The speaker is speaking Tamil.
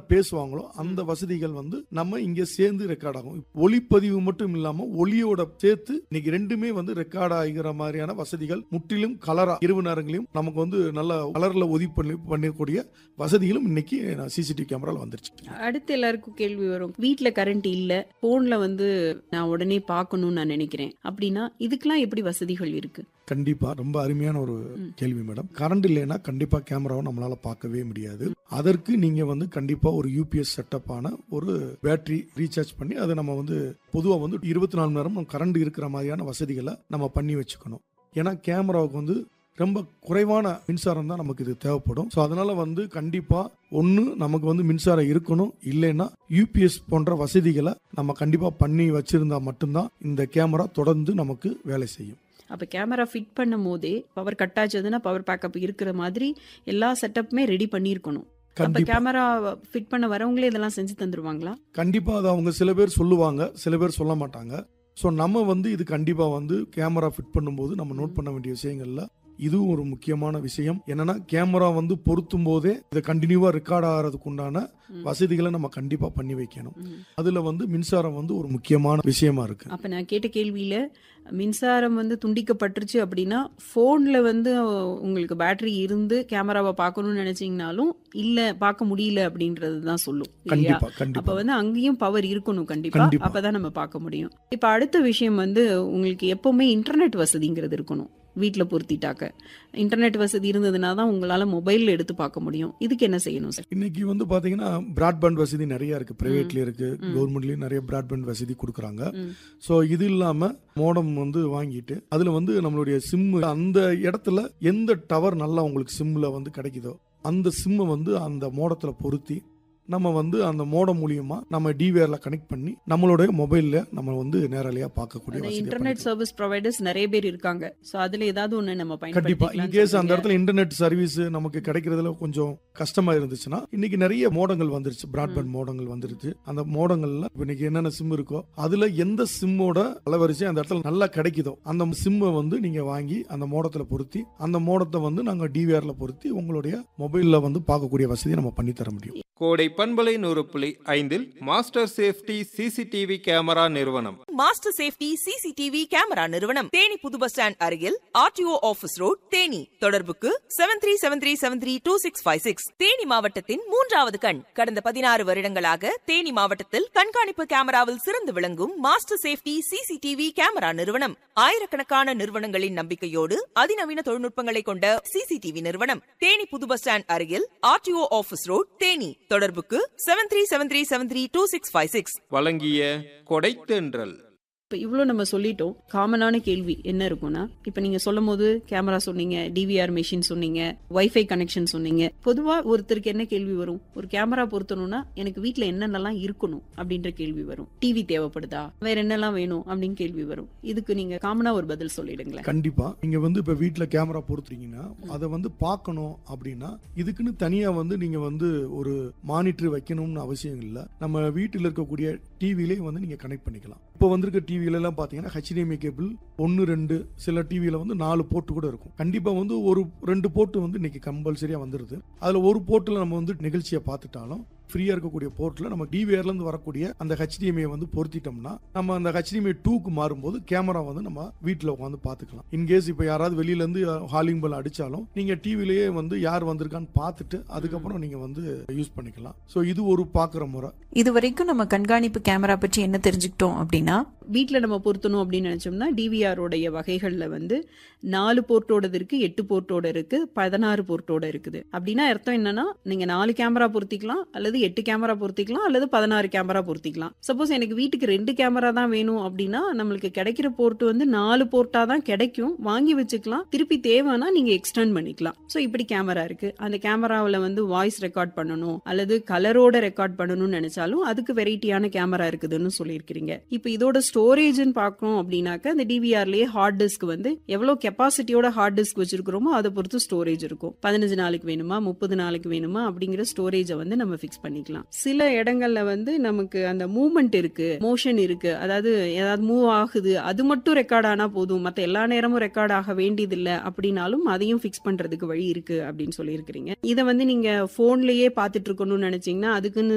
பேசுவாங்களோ அந்த வசதிகள் வந்து நம்ம இங்க சேர்ந்து ரெக்கார்ட் ஆகும் ஒளிப்பதிவு மட்டும் இல்லாம ஒளியோட சேர்த்து இன்னைக்கு ரெண்டுமே வந்து ரெக்கார்ட் ஆகிற மாதிரியான வசதிகள் முற்றிலும் கலரா இரவு நேரங்களையும் நமக்கு வந்து நல்ல கலர்ல ஒதி பண்ணி பண்ணக்கூடிய வசதிகளும் இன்னைக்கு சிசிடிவி கேமரால வந்துருச்சு அடுத்து எல்லாருக்கும் கேள்வி வரும் வீட்ல கரண்ட் இல்ல போன்ல வந்து நான் உடனே பார்க்கணும்னு நான் நினைக்கிறேன் அப்படின்னா இதுக்கெல்லாம் எப்படி வசதிகள் இருக்கு கண்டிப்பா ரொம்ப அருமையான ஒரு ம். கேள்வி மேடம் கரண்ட் இல்லைன்னா கண்டிப்பா கேமராவை நம்மளால பார்க்கவே முடியாது அதற்கு நீங்க வந்து கண்டிப்பா ஒரு யூபிஎஸ் செட்டப்பான ஒரு பேட்டரி ரீசார்ஜ் பண்ணி அதை நம்ம வந்து பொதுவா வந்து இருபத்தி நாலு மணி நேரம் கரண்ட் இருக்கிற மாதிரியான வசதிகளை நம்ம பண்ணி வச்சுக்கணும் ஏன்னா கேமராவுக்கு வந்து ரொம்ப குறைவான மின்சாரம் தான் நமக்கு இது தேவைப்படும் ஸோ அதனால வந்து கண்டிப்பா ஒன்று நமக்கு வந்து மின்சாரம் இருக்கணும் இல்லைன்னா யூபிஎஸ் போன்ற வசதிகளை நம்ம கண்டிப்பா பண்ணி வச்சிருந்தா மட்டும்தான் இந்த கேமரா தொடர்ந்து நமக்கு வேலை செய்யும் அப்ப கேமரா ஃபிட் பண்ணும் போதே பவர் கட் ஆச்சதுன்னா பவர் பேக்கப் இருக்கிற மாதிரி எல்லா செட்டப்புமே ரெடி பண்ணியிருக்கணும் அப்ப கண்டிப்பா கேமரா ஃபிட் பண்ண வரவங்களே இதெல்லாம் செஞ்சு தந்துருவாங்களா கண்டிப்பா அது அவங்க சில பேர் சொல்லுவாங்க சில பேர் சொல்ல மாட்டாங்க ஸோ நம்ம வந்து இது கண்டிப்பா வந்து கேமரா ஃபிட் பண்ணும்போது நம்ம நோட் பண்ண வேண்டிய விஷயங்கள்ல இதுவும் ஒரு முக்கியமான விஷயம் என்னன்னா கேமரா வந்து பொருத்தும் போதே இதை கண்டினியூவா ரெக்கார்ட் ஆகிறதுக்கு உண்டான ம். வசதிகளை நம்ம கண்டிப்பா பண்ணி வைக்கணும் ம். அதுல வந்து மின்சாரம் வந்து ஒரு முக்கியமான விஷயமா இருக்கு அப்ப நான் கேட்ட கேள்வியில மின்சாரம் வந்து துண்டிக்கப்பட்டுருச்சு அப்படின்னா போன்ல வந்து உங்களுக்கு பேட்டரி இருந்து கேமராவை பார்க்கணும்னு நினைச்சீங்கனாலும் இல்ல பார்க்க முடியல அப்படின்றது தான் சொல்லும் இல்லையா கண்டிப்பா அப்ப கண்டிப்பா வந்து அங்கேயும் பவர் இருக்கணும் கண்டிப்பா கண்டிப்பா. அப்பதான் நம்ம பார்க்க முடியும் இப்ப அடுத்த விஷயம் வந்து உங்களுக்கு எப்பவுமே இன்டர்நெட் வசதிங்கிறது இருக்கணும் வீட்ல பொருத்திட்டாக்க இன்டர்நெட் வசதி இருந்ததுனா தான் உங்களால மொபைல்ல எடுத்து பார்க்க முடியும் இதுக்கு என்ன செய்யணும் சார் இன்னைக்கு வந்து பாத்தீங்கன்னா பிராட்பேண்ட் வசதி நிறைய இருக்கு பிரைவேட்லயும் இருக்கு ம். கவர்மெண்ட்லயும் நிறைய பிராட்பேண்ட் வசதி கொடுக்குறாங்க ம். ஸோ இது இல்லாம மோடம் வந்து வாங்கிட்டு அதுல வந்து நம்மளுடைய சிம் அந்த இடத்துல எந்த டவர் நல்லா உங்களுக்கு சிம்ல வந்து கிடைக்குதோ அந்த சிம்மை வந்து அந்த மோடத்துல பொருத்தி நம்ம வந்து அந்த மோடம் மூலியமா நம்ம டிவிஆர்ல கனெக்ட் பண்ணி நம்மளுடைய மொபைல்ல நம்ம வந்து நேரலையா பார்க்கக்கூடிய வசதியை இன்டர்நெட் பண்ணிக்கலாம். சர்வீஸ் ப்ரொவைடர்ஸ் நிறைய பேர் இருக்காங்க சோ அதுல ஏதாவது ஒண்ணு நம்ம கண்டிப்பா பயன்படுத்திக்கலாம் இன்கேஸ் அந்த இடத்துல இன்டர்நெட் சர்வீஸ் நமக்கு கிடைக்கிறதுல கொஞ்சம் கஷ்டமா இருந்துச்சுன்னா இன்னைக்கு நிறைய மோடங்கள் வந்துருச்சு பிராட்பேண்ட் மோடங்கள் வந்துருச்சு அந்த மோடங்கள்ல இப்ப இன்னைக்கு என்னென்ன சிம் இருக்கோ அதுல எந்த சிம்மோட அலைவரிசை அந்த இடத்துல நல்லா கிடைக்குதோ அந்த சிம்மை வந்து நீங்க வாங்கி அந்த மோடத்துல பொருத்தி அந்த மோடத்தை வந்து நாங்க டிவிஆர்ல பொருத்தி உங்களுடைய மொபைல்ல வந்து பார்க்கக்கூடிய வசதியை நம்ம பண்ணி தர முடியும் கோடை பண்பலை நூறு புள்ளி ஐந்தில் மாஸ்டர் சேஃப்டி சிசிடிவி கேமரா நிறுவனம் மாஸ்டர் சேஃப்டி சிசிடிவி கேமரா நிறுவனம் தேனி புது பஸ் ஸ்டாண்ட் அருகில் ஆர்டிஓ ஆபீஸ் ரோட் தேனி தொடர்புக்கு seven three seven three seven three two six five six Theni மாவட்டத்தின் மூன்றாவது கண் கடந்த பதினாறு வருடங்களாக தேனி மாவட்டத்தில் கண்காணிப்பு கேமராவில் சிறந்து விளங்கும் மாஸ்டர் சேஃப்டி சிசிடிவி கேமரா நிறுவனம் ஆயிரக்கணக்கான நிறுவனங்களின் நம்பிக்கையோடு அதிநவீன தொழில்நுட்பங்களை கொண்ட சிசிடிவி நிறுவனம் தேனி புது பஸ் ஸ்டாண்ட் அருகில் ஆர்டிஓ ஆபீஸ் ரோட் தேனி தொடர்புக்கு seven three seven three seven three two six five six வழங்கிய கொடைத்தென்றல் இப்ப இவ்வளோ நம்ம சொல்லிட்டோம் காமனான கேள்வி என்ன இருக்கும்னா இப்ப நீங்க சொல்லும் போது கேமரா சொன்னீங்க டிவிஆர் மெஷின் சொன்னீங்க வைஃபை கனெக்ஷன் சொன்னீங்க பொதுவா ஒருத்தருக்கு என்ன கேள்வி வரும் ஒரு கேமரா பொருத்தணும்னா எனக்கு வீட்ல என்னென்னலாம் இருக்கணும் அப்படின்ற கேள்வி வரும் டிவி தேவைப்படுதா வேற என்னெல்லாம் வேணும் அப்படின்னு கேள்வி வரும் இதுக்கு நீங்க காமனா ஒரு பதில் சொல்லிடுங்களேன் கண்டிப்பா நீங்க வந்து இப்ப வீட்ல கேமரா பொருத்துறீங்கன்னா அதை வந்து பார்க்கணும் அப்படின்னா இதுக்குன்னு தனியா வந்து நீங்க வந்து ஒரு மானிட்டர் வைக்கணும்னு அவசியம் இல்லை நம்ம வீட்டில் இருக்கக்கூடிய டிவிலே வந்து நீங்க கனெக்ட் பண்ணிக்கலாம் இப்போ வந்திருக்க டிவில எல்லாம் பாத்தீங்கன்னா ஹெச்டிஎம்ஐ கேபிள் ஒன்னு ரெண்டு சில டிவியில வந்து நாலு போர்ட் கூட இருக்கும் கண்டிப்பா வந்து ஒரு ரெண்டு போர்ட் வந்து இன்னைக்கு கம்பல்சரியா வந்துருது அதுல ஒரு போர்ட்ல நம்ம வந்து நிகழ்ச்சியை பார்த்துட்டாலும் ஃப்ரீயா இருக்கக்கூடிய போர்ட்ல நம்ம டிவிஆர்ல இருந்து வரக்கூடிய அந்த ஹெச்டிஎம்ஐ வந்து பொருத்திட்டோம்னா நம்ம அந்த ஹெச்டிஎம்ஐ டூக்கு மாறும்போது கேமரா வந்து நம்ம வீட்டில் உட்காந்து பார்த்துக்கலாம் இன்கேஸ் இப்போ யாராவது வெளியில இருந்து ஹாலிங் பெல் அடிச்சாலும் நீங்க டிவிலேயே வந்து யார் வந்திருக்கான்னு பார்த்துட்டு அதுக்கப்புறம் நீங்க வந்து யூஸ் பண்ணிக்கலாம் ஸோ இது ஒரு பார்க்குற முறை இது வரைக்கும் நம்ம கண்காணிப்பு கேமரா பற்றி என்ன தெரிஞ்சுக்கிட்டோம் அப்படின்னா வீட்டில் நம்ம பொருத்தணும் அப்படின்னு நினைச்சோம்னா DVR உடைய வகைகளில் வந்து நாலு போர்ட்டோடது இருக்கு எட்டு போர்ட்டோட இருக்கு பதினாறு போர்ட்டோட இருக்குது அப்படின்னா அர்த்தம் என்னன்னா நீங்க நாலு கேமரா பொருத்திக்கலாம் அல்லது எட்டு கேமரா பொருத்திக்கலாம் அல்லது பதினாறு கேமரா பொருத்திக்கலாம் சப்போஸ் எனக்கு வீட்டுக்கு ரெண்டு கேமரா தான் வேணும் அப்படின்னா நம்மளுக்கு கிடைக்கிற போர்ட் வந்து நாலு போர்ட்டா தான் கிடைக்கும் வாங்கி வச்சுக்கலாம் திருப்பி தேவைன்னா நீங்க எக்ஸ்டெண்ட் பண்ணிக்கலாம் ஸோ இப்படி கேமரா இருக்கு அந்த கேமராவில் வந்து வாய்ஸ் ரெக்கார்ட் பண்ணணும் அல்லது கலரோட ரெக்கார்ட் பண்ணணும்னு நினைச்சாலும் அதுக்கு வெரைட்டியான கேமரா இருக்குதுன்னு சொல்லியிருக்கிறீங்க இப்போ இதோட ஸ்டோரேஜ்னு பார்க்கணும் அப்படின்னாக்க அந்த டிவிஆர்லயே ஹார்ட் டிஸ்க் வந்து எவ்வளோ கெப்பாசிட்டியோட ஹார்ட் டிஸ்க் வச்சிருக்கிறோமோ அதை பொறுத்து ஸ்டோரேஜ் இருக்கும் பதினஞ்சு நாளைக்கு வேணுமா முப்பது நாளைக்கு வேணுமா அப்படிங்கிற ஸ்டோரேஜை வந்து நம்ம ஃபிக்ஸ் பண்ணிக்கலாம் சில இடங்கள்ல வந்து நமக்கு அந்த மூவ்மெண்ட் இருக்கு மோஷன் இருக்கு அதாவது ஏதாவது மூவ் ஆகுது அது மட்டும் ரெக்கார்ட் ஆனா போதும் மற்ற எல்லா நேரமும் ரெக்கார்ட் ஆக வேண்டியதில்லை அப்படின்னாலும் அதையும் ஃபிக்ஸ் பண்றதுக்கு வழி இருக்கு அப்படின்னு சொல்லியிருக்கிறீங்க இதை வந்து நீங்க போன்லயே பார்த்துட்டு இருக்கணும்னு நினைச்சீங்கன்னா அதுக்குன்னு